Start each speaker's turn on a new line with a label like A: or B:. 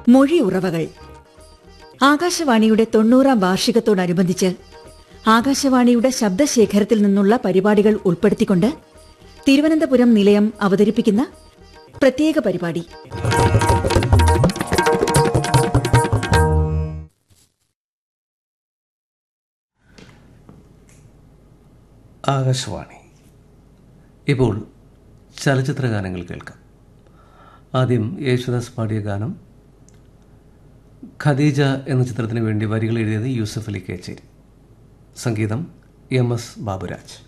A: മൊഴിയുറവകൾ ആകാശവാണിയുടെ തൊണ്ണൂറാം വാർഷികത്തോടനുബന്ധിച്ച് ആകാശവാണിയുടെ ശബ്ദശേഖരത്തിൽ നിന്നുള്ള പരിപാടികൾ ഉൾപ്പെടുത്തിക്കൊണ്ട് തിരുവനന്തപുരം നിലയം അവതരിപ്പിക്കുന്ന പ്രത്യേക പരിപാടി
B: ആകാശവാണി ഇപ്പോൾ ചലച്ചിത്ര ഗാനങ്ങൾ കേൾക്കാം ആദ്യം യേശുദാസ് പാടിയ ഗാനം ഖദീജ എന്ന ചിത്രത്തിന് വേണ്ടി വരികൾ എഴുതിയത് യൂസഫ് അലി കേച്ചേരി സംഗീതം എം എസ് ബാബുരാജ്